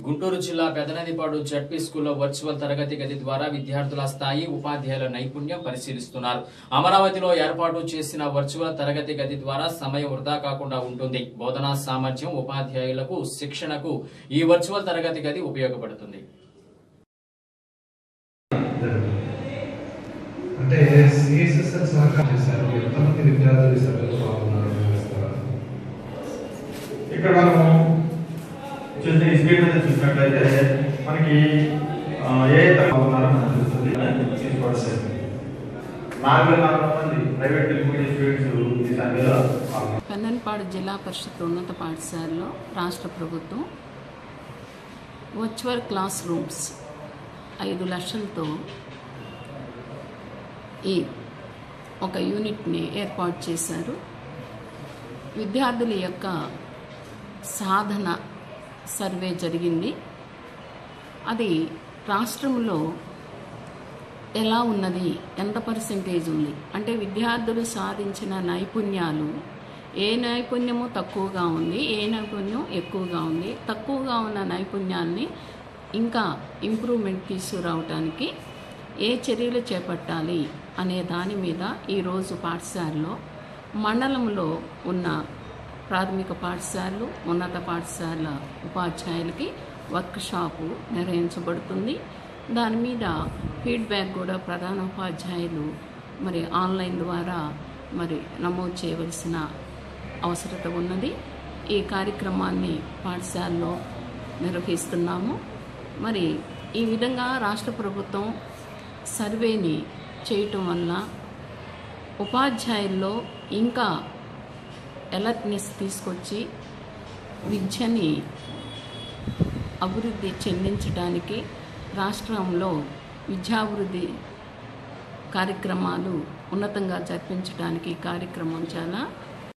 గుంటూరు జిల్లా పెదనదిపాడు జడ్పీ స్కూల్లో వర్చువల్ తరగతి గది ద్వారా విద్యార్థుల స్థాయి ఉపాధ్యాయుల నైపుణ్యం పరిశీలిస్తున్నారు అమరావతిలో ఏర్పాటు చేసిన వర్చువల్ తరగతి గది ద్వారా సమయం వృధా కాకుండా ఉంటుంది బోధనా సామర్థ్యం ఉపాధ్యాయులకు శిక్షణకు ఈ వర్చువల్ తరగతి గది ఉపయోగపడుతుంది అంటే సిఎస్ఎస్ఆర్ సహకారం చేశారు ఎంతమంది విద్యార్థులు ఈ సభ్యులు పాల్గొన్నారు వివరిస్తారా? ఇక్కడ మనము చూస్తే ఈ స్క్రీన్ మీద చూసినట్లయితే మనకి ఆ, ఏ తక్కువ ఉన్నారో మనకు తెలుస్తుంది తీసుకోవడం జరిగింది. నాలుగు వేల నాలుగు వందల మంది ప్రైవేట్ మీడియం స్టూడెంట్స్ ఈ సర్వేలో పాల్గొన్నారు. పెన్నన్పాడు జిల్లా పరిషత్ ఉన్నత పాఠశాలలో రాష్ట్ర ప్రభుత్వం వర్చువల్ క్లాస్ రూమ్స్ ఐదు లక్షలతో ఈ ఒక యూనిట్ని ఏర్పాటు చేశారు విద్యార్థుల యొక్క సాధన సర్వే జరిగింది అది రాష్ట్రంలో ఎలా ఉన్నది ఎంత పర్సెంటేజ్ ఉంది అంటే విద్యార్థులు సాధించిన నైపుణ్యాలు ఏ నైపుణ్యము తక్కువగా ఉంది ఏ నైపుణ్యం ఎక్కువగా ఉంది తక్కువగా ఉన్న నైపుణ్యాల్ని ఇంకా ఇంప్రూవ్మెంట్ తీసుకురావటానికి ఏ చర్యలు చేపట్టాలి అనే దాని మీద ఈరోజు పాఠశాలలో మండలంలో ఉన్న ప్రాథమిక పాఠశాలలు ఉన్నత పాఠశాల ఉపాధ్యాయులకి వర్క్ షాపు నిర్వహించబడుతుంది దాని మీద ఫీడ్బ్యాక్ కూడా ప్రధాన ఉపాధ్యాయులు మరి ఆన్లైన్ ద్వారా మరి నమోదు చేయవలసిన అవసరత ఉన్నది ఈ కార్యక్రమాన్ని పాఠశాలలో నిర్వహిస్తున్నాము మరి ఈ విధంగా రాష్ట్ర ప్రభుత్వం సర్వేని చేయటం వల్ల ఉపాధ్యాయుల్లో ఇంకా అలర్ట్నెస్ తీసుకొచ్చి విద్యని అభివృద్ధి చెందించడానికి రాష్ట్రంలో విద్యాభివృద్ధి కార్యక్రమాలు ఉన్నతంగా జరిపించడానికి ఈ కార్యక్రమం చాలా